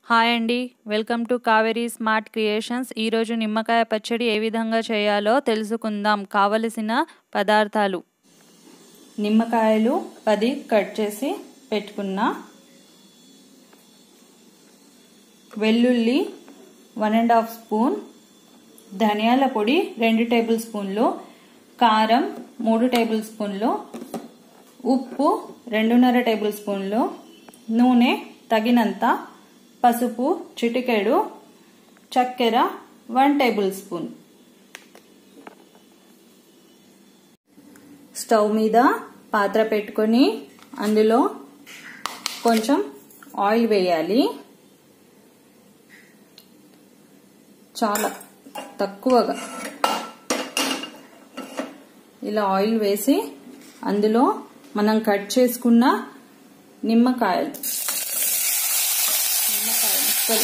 hi అండి welcome to Kaveri smart creations ఈరోజు నిమ్మకాయ పచ్చడి ఏ విధంగా చేయాలో తెలుసుకుందాం కావలసిన పదార్థాలు నిమ్మకాయలు పది కట్ చేసి పెట్టుకున్న వెల్లుల్లి వన్ అండ్ హాఫ్ స్పూన్ ధనియాల పొడి రెండు టేబుల్ స్పూన్లు కారం మూడు టేబుల్ స్పూన్లు ఉప్పు రెండున్నర టేబుల్ స్పూన్లు నూనె తగినంత పసుపు చిటికెడు చక్కెర వన్ టేబుల్ స్పూన్ స్టవ్ మీద పాత్ర పెట్టుకొని అందులో కొంచెం ఆయిల్ వేయాలి చాలా తక్కువగా ఇలా ఆయిల్ వేసి అందులో మనం కట్ చేసుకున్న నిమ్మకాయలు నిమ్మకాయ ముక్కలు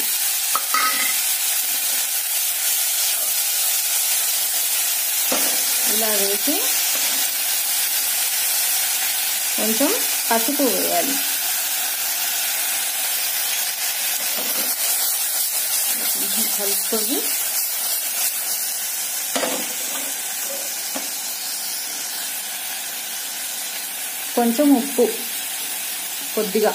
ఇలా వేసి కొంచెం పసుపు వేయాలి కలుపుకొని కొంచెం ఉప్పు కొద్దిగా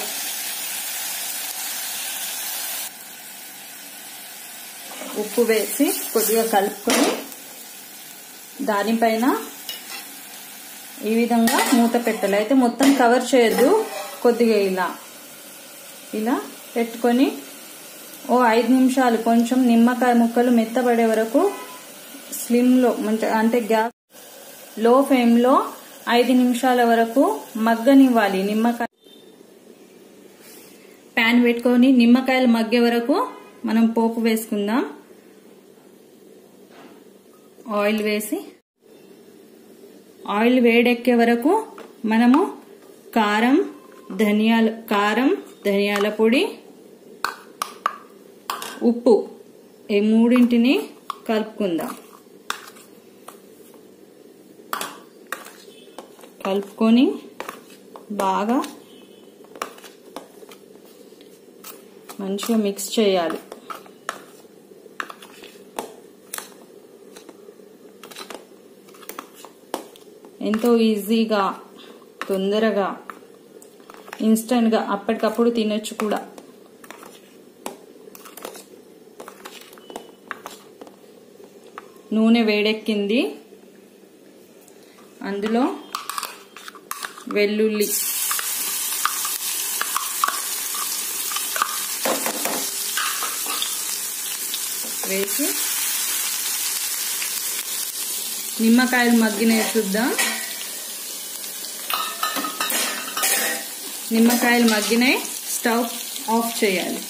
ఉప్పు వేసి కొద్దిగా కలుపుకొని దానిపైన ఈ విధంగా మూత పెట్టాలి అయితే మొత్తం కవర్ చేయొద్దు కొద్దిగా ఇలా ఇలా పెట్టుకొని ఓ ఐదు నిమిషాలు కొంచెం నిమ్మకాయ ముక్కలు మెత్తబడే వరకు స్లిమ్లో మంచి అంటే గ్యాస్ లో ఫ్లేమ్లో ఐదు నిమిషాల వరకు మగ్గనివ్వాలి నిమ్మకాయ ప్యాన్ పెట్టుకొని నిమ్మకాయలు మగ్గే వరకు మనం పోపు వేసుకుందాం ఆయిల్ వేసి ఆయిల్ వేడెక్కే వరకు మనము కారం ధనియాల కారం ధనియాల పొడి ఉప్పు ఈ మూడింటిని కలుపుకుందాం కలుపుకొని బాగా మంచిగా మిక్స్ చేయాలి ఎంతో ఈజీగా తొందరగా ఇన్స్టెంట్గా అప్పటికప్పుడు తినొచ్చు కూడా నూనె వేడెక్కింది అందులో వెల్లుల్లి వేసి నిమ్మకాయలు మగ్గినాయి చూద్దాం నిమ్మకాయలు మగ్గినాయి స్టవ్ ఆఫ్ చేయాలి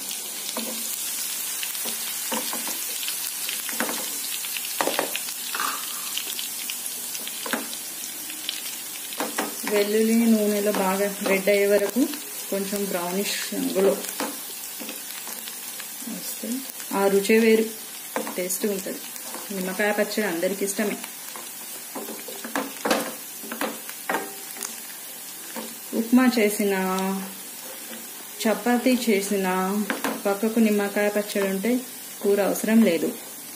వెల్లుల్లి నూనెలో బాగా రెడ్ అయ్యే వరకు కొంచెం బ్రౌనిష్ రంగులో వస్తే ఆ రుచే వేరు టేస్ట్ ఉంటుంది నిమ్మకాయ పచ్చడి అందరికి ఇష్టమే ఉప్మా చేసిన చపాతీ చేసిన పక్కకు నిమ్మకాయ పచ్చడి ఉంటే కూర అవసరం లేదు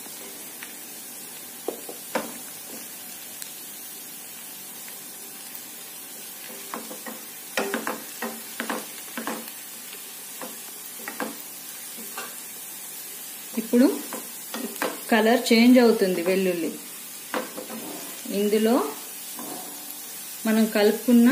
ఇప్పుడు కలర్ చేంజ్ అవుతుంది వెల్లుల్లి ఇందులో మనం కలుపుకున్న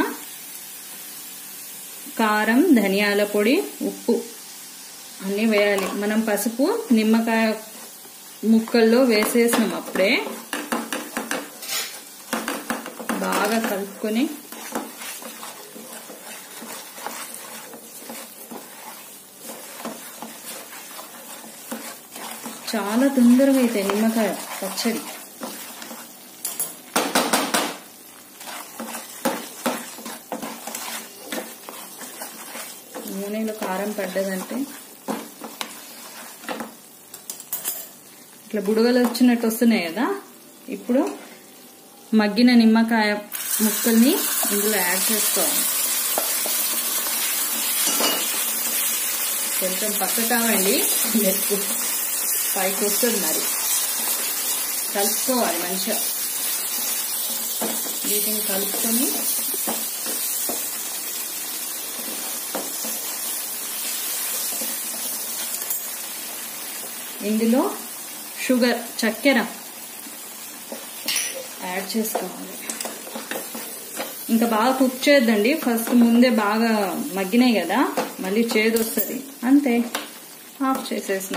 కారం ధనియాల పొడి ఉప్పు అన్నీ వేయాలి మనం పసుపు నిమ్మకాయ ముక్కల్లో వేసేసాం అప్పుడే బాగా కలుపుకొని చాలా తొందరగా అవుతాయి నిమ్మకాయ పచ్చడి నూనెలో కారం పడ్డదంటే ఇట్లా బుడగలు వచ్చినట్టు వస్తున్నాయి కదా ఇప్పుడు మగ్గిన నిమ్మకాయ ముక్కల్ని ఇందులో యాడ్ చేసుకోవాలి కొంచెం పక్క కావండి ఎక్కువ పైకి వస్తుంది మరి కలుపుకోవాలి మంచిగా వీటిని కలుపుకొని ఇందులో షుగర్ చక్కెర యాడ్ చేసుకోవాలి ఇంకా బాగా కుక్ చేయొద్దండి ఫస్ట్ ముందే బాగా మగ్గినాయి కదా మళ్ళీ చేదు వస్తుంది అంతే ఆఫ్ చేసేసిన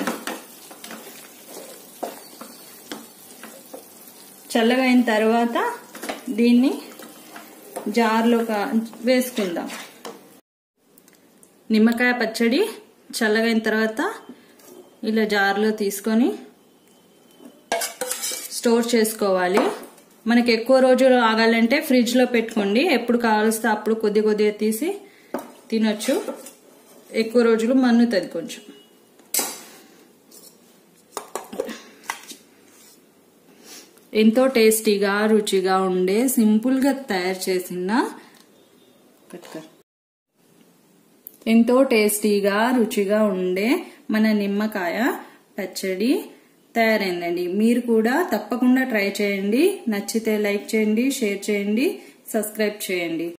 చల్లగా అయిన తర్వాత దీన్ని జార్లో వేసుకుందాం నిమ్మకాయ పచ్చడి చల్లగా అయిన తర్వాత ఇలా జార్లో తీసుకొని స్టోర్ చేసుకోవాలి మనకి ఎక్కువ రోజులు ఆగాలంటే ఫ్రిడ్జ్లో పెట్టుకోండి ఎప్పుడు కావలిస్తే అప్పుడు కొద్ది కొద్దిగా తీసి తినొచ్చు ఎక్కువ రోజులు మన్నుతుంది కొంచెం ఎంతో టేస్టీగా రుచిగా ఉండే సింపుల్గా తయారు చేసిన ఎంతో టేస్టీగా రుచిగా ఉండే మన నిమ్మకాయ పచ్చడి తయారైందండి మీరు కూడా తప్పకుండా ట్రై చేయండి నచ్చితే లైక్ చేయండి షేర్ చేయండి సబ్స్క్రైబ్ చేయండి